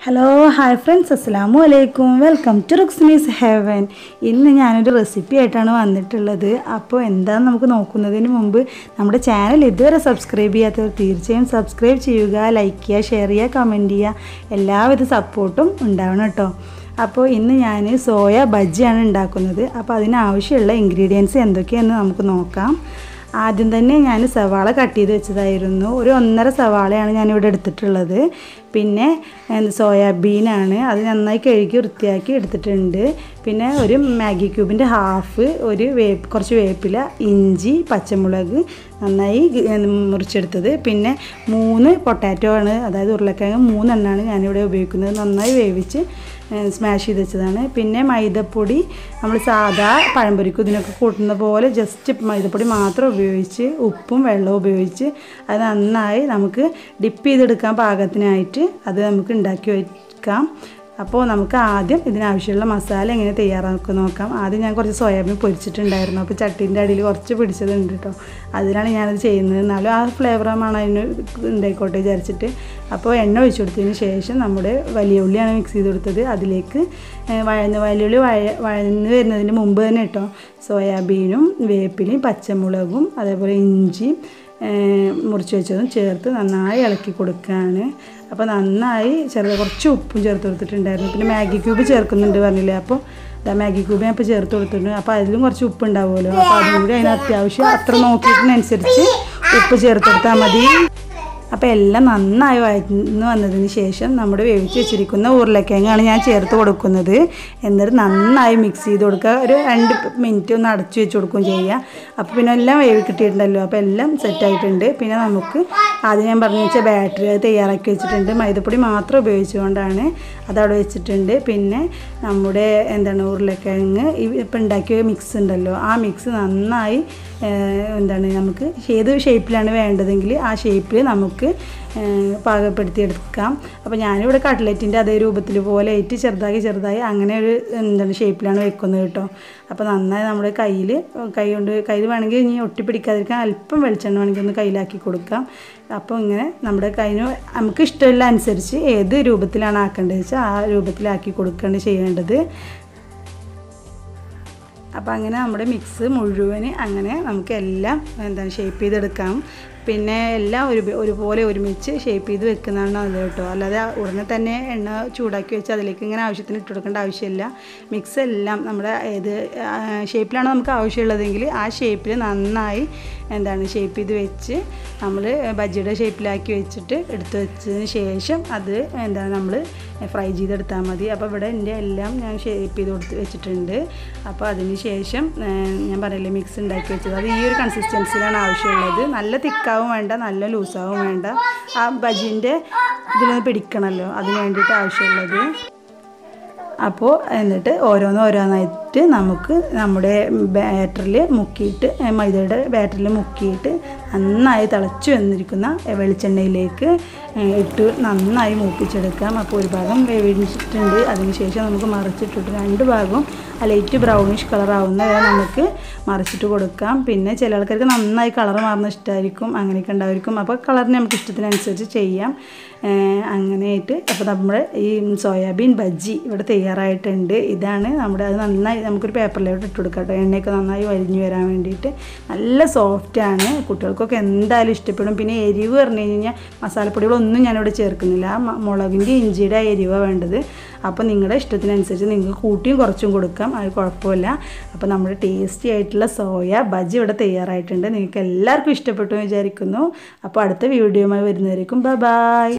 hello hi friends അസ്സാം വലൈക്കും welcome to റുക്സ്മീസ് heaven ഇന്ന് ഞാനൊരു റെസിപ്പി ആയിട്ടാണ് വന്നിട്ടുള്ളത് അപ്പോൾ എന്താണെന്ന് നമുക്ക് നോക്കുന്നതിന് മുമ്പ് നമ്മുടെ ചാനൽ ഇതുവരെ സബ്സ്ക്രൈബ് ചെയ്യാത്തവർ തീർച്ചയായും സബ്സ്ക്രൈബ് ചെയ്യുക ലൈക്ക് ചെയ്യുക ഷെയർ ചെയ്യുക കമൻറ്റ് ചെയ്യുക എല്ലാവിധ സപ്പോർട്ടും ഉണ്ടാവണം കേട്ടോ അപ്പോൾ ഇന്ന് ഞാൻ സോയ ബജ്ജിയാണ് ഉണ്ടാക്കുന്നത് അപ്പോൾ അതിനാവശ്യമുള്ള ഇൻഗ്രീഡിയൻസ് എന്തൊക്കെയാണെന്ന് നമുക്ക് നോക്കാം ആദ്യം തന്നെ ഞാൻ സവാള കട്ട് ചെയ്ത് വെച്ചതായിരുന്നു ഒരു ഒന്നര സവാളയാണ് ഞാനിവിടെ എടുത്തിട്ടുള്ളത് പിന്നെ സോയാബീനാണ് അത് നന്നായി കഴുകി വൃത്തിയാക്കി എടുത്തിട്ടുണ്ട് പിന്നെ ഒരു മാഗി ക്യൂബിൻ്റെ ഹാഫ് ഒരു വേപ്പ് കുറച്ച് വേപ്പില ഇഞ്ചി പച്ചമുളക് നന്നായി മുറിച്ചെടുത്തത് പിന്നെ മൂന്ന് പൊട്ടാറ്റോ ആണ് അതായത് ഉരുളക്കിഴങ്ങ് മൂന്നെണ്ണമാണ് ഞാനിവിടെ ഉപയോഗിക്കുന്നത് നന്നായി വേവിച്ച് സ്മാഷ് ചെയ്ത് വെച്ചതാണ് പിന്നെ മൈദപ്പൊടി നമ്മൾ സാധാ പഴംപൊരിക്കും ഇതിനൊക്കെ കൂട്ടുന്ന പോലെ ജസ്റ്റ് മൈദപ്പൊടി മാത്രം ഉപയോഗിച്ച് ഉപ്പും വെള്ളവും ഉപയോഗിച്ച് അത് നന്നായി നമുക്ക് ഡിപ്പ് ചെയ്തെടുക്കാൻ പാകത്തിനായിട്ട് അത് നമുക്ക് ഉണ്ടാക്കി വയ്ക്കാം അപ്പോൾ നമുക്ക് ആദ്യം ഇതിനാവശ്യമുള്ള മസാല എങ്ങനെ തയ്യാറാക്കുക നോക്കാം ആദ്യം ഞാൻ കുറച്ച് സോയാബീൻ പൊരിച്ചിട്ടുണ്ടായിരുന്നു അപ്പോൾ ചട്ടീൻ്റെ അടിയിൽ കുറച്ച് പിടിച്ചതുണ്ട് കേട്ടോ അതിലാണ് ഞാനത് ചെയ്യുന്നത് എന്നാലും ആ ഫ്ലേവറാണ് അതിന് ഉണ്ടായിക്കോട്ടെ വിചാരിച്ചിട്ട് അപ്പോൾ എണ്ണ ഒഴിച്ചു കൊടുത്തതിന് ശേഷം നമ്മുടെ വലിയ ഉള്ളിയാണ് മിക്സ് ചെയ്ത് കൊടുത്തത് അതിലേക്ക് വഴന്ന് വലിയ ഉള്ളി വഴ വഴന്ന് വരുന്നതിന് മുമ്പ് തന്നെ കേട്ടോ സോയാബീനും വേപ്പിലയും പച്ചമുളകും അതേപോലെ ഇഞ്ചിയും മുറിച്ച് വെച്ചതും ചേർത്ത് നന്നായി ഇളക്കി കൊടുക്കുകയാണ് അപ്പോൾ നന്നായി ചെറുത് കുറച്ച് ഉപ്പും ചേർത്ത് കൊടുത്തിട്ടുണ്ടായിരുന്നു പിന്നെ മാഗി ക്യൂബ് ചേർക്കുന്നുണ്ട് പറഞ്ഞില്ലേ അപ്പോൾ ഇതാ മാഗി ക്യൂബ് ഞാൻ ഇപ്പോൾ ചേർത്ത് കൊടുത്തിട്ടുണ്ട് അപ്പോൾ അതിലും കുറച്ച് ഉപ്പ് ഉണ്ടാവുമല്ലോ അപ്പോൾ അതും കൂടി അതിന് അത്യാവശ്യം അത്ര നോക്കിയതിനനുസരിച്ച് ഉപ്പ് ചേർത്ത് കൊടുത്താൽ മതി അപ്പോൾ എല്ലാം നന്നായി വഴന്ന് വന്നതിന് ശേഷം നമ്മുടെ വേവിച്ച് വെച്ചിരിക്കുന്ന ഉരുളക്കിഴങ്ങാണ് ഞാൻ ചേർത്ത് കൊടുക്കുന്നത് എന്നിട്ട് നന്നായി മിക്സ് ചെയ്ത് കൊടുക്കുക ഒരു രണ്ട് മിനിറ്റ് ഒന്ന് അടച്ചു വെച്ച് കൊടുക്കുകയും ചെയ്യുക അപ്പോൾ പിന്നെ എല്ലാം വേവി കിട്ടിയിട്ടുണ്ടല്ലോ അപ്പോൾ എല്ലാം സെറ്റായിട്ടുണ്ട് പിന്നെ നമുക്ക് ആദ്യം ഞാൻ പറഞ്ഞു വെച്ചാൽ ബാറ്ററി അത് തയ്യാറാക്കി വെച്ചിട്ടുണ്ട് മൈദപ്പൊടി മാത്രം ഉപയോഗിച്ചുകൊണ്ടാണ് അതവിടെ വെച്ചിട്ടുണ്ട് പിന്നെ നമ്മുടെ എന്താണ് ഉരുളക്കിഴങ്ങ് ഇപ്പം ഉണ്ടാക്കിയ മിക്സ് ഉണ്ടല്ലോ ആ മിക്സ് നന്നായി എന്താണ് നമുക്ക് ഏത് ഷേപ്പിലാണ് വേണ്ടതെങ്കിൽ ആ ഷേപ്പിൽ നമുക്ക് പാകപ്പെടുത്തിയെടുക്കാം അപ്പോൾ ഞാനിവിടെ കട്ട്ലറ്റിൻ്റെ അതേ രൂപത്തിൽ പോലെ ആയിട്ട് ചെറുതായി ചെറുതായി അങ്ങനെ ഒരു എന്താണ് ഷേപ്പിലാണ് വെക്കുന്നത് കേട്ടോ അപ്പോൾ നന്നായി നമ്മുടെ കയ്യിൽ കൈ കൊണ്ട് കയ്യിൽ വേണമെങ്കിൽ ഇനി ഒട്ടിപ്പിടിക്കാതിരിക്കാൻ അല്പം വെളിച്ചെണ്ണ വേണമെങ്കിൽ ഒന്ന് കയ്യിലാക്കി കൊടുക്കാം അപ്പോൾ ഇങ്ങനെ നമ്മുടെ കയ്യിന് നമുക്ക് ഇഷ്ടമുള്ള അനുസരിച്ച് ഏത് രൂപത്തിലാണ് ആക്കേണ്ടത് വെച്ചാൽ ആ രൂപത്തിലാക്കി കൊടുക്കേണ്ട ചെയ്യേണ്ടത് അപ്പോൾ അങ്ങനെ നമ്മുടെ മിക്സ് മുഴുവൻ അങ്ങനെ നമുക്ക് എല്ലാം എന്താണ് ഷേപ്പ് ചെയ്തെടുക്കാം പിന്നെ എല്ലാം ഒരു ഒരുപോലെ ഒരുമിച്ച് ഷേപ്പ് ചെയ്ത് വെക്കുന്നതാണ് നല്ലത് കേട്ടോ അല്ലാതെ ഉടനെ തന്നെ എണ്ണ ചൂടാക്കി വെച്ച് അതിലേക്ക് ഇങ്ങനെ ആവശ്യത്തിന് ഇട്ട് കൊടുക്കേണ്ട ആവശ്യമില്ല മിക്സ് എല്ലാം നമ്മുടെ ഏത് ഷേപ്പിലാണ് നമുക്ക് ആവശ്യമുള്ളതെങ്കിൽ ആ ഷേപ്പിൽ നന്നായി എന്താണ് ഷേപ്പ് ചെയ്ത് വെച്ച് നമ്മൾ ബജ്ജിയുടെ ഷേപ്പിലാക്കി വെച്ചിട്ട് എടുത്ത് വെച്ചതിന് ശേഷം അത് എന്താണ് നമ്മൾ ഫ്രൈ ചെയ്തെടുത്താൽ മതി അപ്പോൾ ഇവിടെ എൻ്റെ എല്ലാം ഞാൻ ഷേപ്പ് ചെയ്ത് കൊടുത്ത് വെച്ചിട്ടുണ്ട് അപ്പോൾ അതിന് ശേഷം ഞാൻ പറയില്ലേ മിക്സ് ഉണ്ടാക്കി വെച്ചത് അത് ഈ ഒരു കൺസിസ്റ്റൻസിലാണ് ആവശ്യമുള്ളത് നല്ല തിക്കാവും വേണ്ട നല്ല ലൂസാവും വേണ്ട ആ ബജിൻ്റെ ഇതിലൊന്ന് പിടിക്കണമല്ലോ അതിന് വേണ്ടിയിട്ട് ആവശ്യമുള്ളത് അപ്പോൾ എന്നിട്ട് ഓരോന്ന് ഓരോന്നായിട്ട് നമുക്ക് നമ്മുടെ ബാറ്ററിൽ മുക്കിയിട്ട് മൈദയുടെ ബാറ്ററിൽ മുക്കിയിട്ട് നന്നായി തിളച്ചു വന്നിരിക്കുന്ന വെളിച്ചെണ്ണയിലേക്ക് ഇട്ട് നന്നായി മൂപ്പിച്ചെടുക്കാം അപ്പോൾ ഒരു ഭാഗം വേവിച്ചിട്ടുണ്ട് അതിനുശേഷം നമുക്ക് മറിച്ചിട്ടിട്ട് രണ്ട് ഭാഗവും ആ ലൈറ്റ് ബ്രൗണിഷ് കളറാവുന്ന വരെ നമുക്ക് മറിച്ചിട്ട് കൊടുക്കാം പിന്നെ ചില ആൾക്കാർക്ക് നന്നായി കളർ മാറുന്ന ഇഷ്ടമായിരിക്കും അങ്ങനെയൊക്കെ ഉണ്ടായിരിക്കും അപ്പോൾ കളറിന് നമുക്ക് ഇഷ്ടത്തിനനുസരിച്ച് ചെയ്യാം അങ്ങനെയായിട്ട് അപ്പോൾ നമ്മുടെ ഈ സോയാബീൻ ബജ്ജി ഇവിടെ തയ്യാറായിട്ടുണ്ട് ഇതാണ് നമ്മുടെ അത് നന്നായി നമുക്കൊരു പേപ്പറിലോട്ട് ഇട്ട് കൊടുക്കാം കേട്ടോ എണ്ണയൊക്കെ നന്നായി വലിഞ്ഞു വരാൻ വേണ്ടിയിട്ട് നല്ല സോഫ്റ്റാണ് കുട്ടികൾക്കൊക്കെ എന്തായാലും ഇഷ്ടപ്പെടും പിന്നെ എരിവ് പറഞ്ഞു കഴിഞ്ഞാൽ മസാലപ്പൊടികളൊന്നും ഞാനിവിടെ ചേർക്കുന്നില്ല മുളകിൻ്റെ ഇഞ്ചിയുടെ എരിവാണ് വേണ്ടത് അപ്പോൾ നിങ്ങളുടെ ഇഷ്ടത്തിനനുസരിച്ച് നിങ്ങൾക്ക് കൂട്ടിയും കുറച്ചും കൊടുക്കാം അത് കുഴപ്പമില്ല അപ്പോൾ നമ്മുടെ ടേസ്റ്റി ആയിട്ടുള്ള സോയ ബജി ഇവിടെ തയ്യാറായിട്ടുണ്ട് നിങ്ങൾക്ക് എല്ലാവർക്കും ഇഷ്ടപ്പെട്ടു എന്ന് വിചാരിക്കുന്നു അപ്പോൾ അടുത്ത വീഡിയോയുമായി വരുന്നവരേക്കും ബൈ ബായ്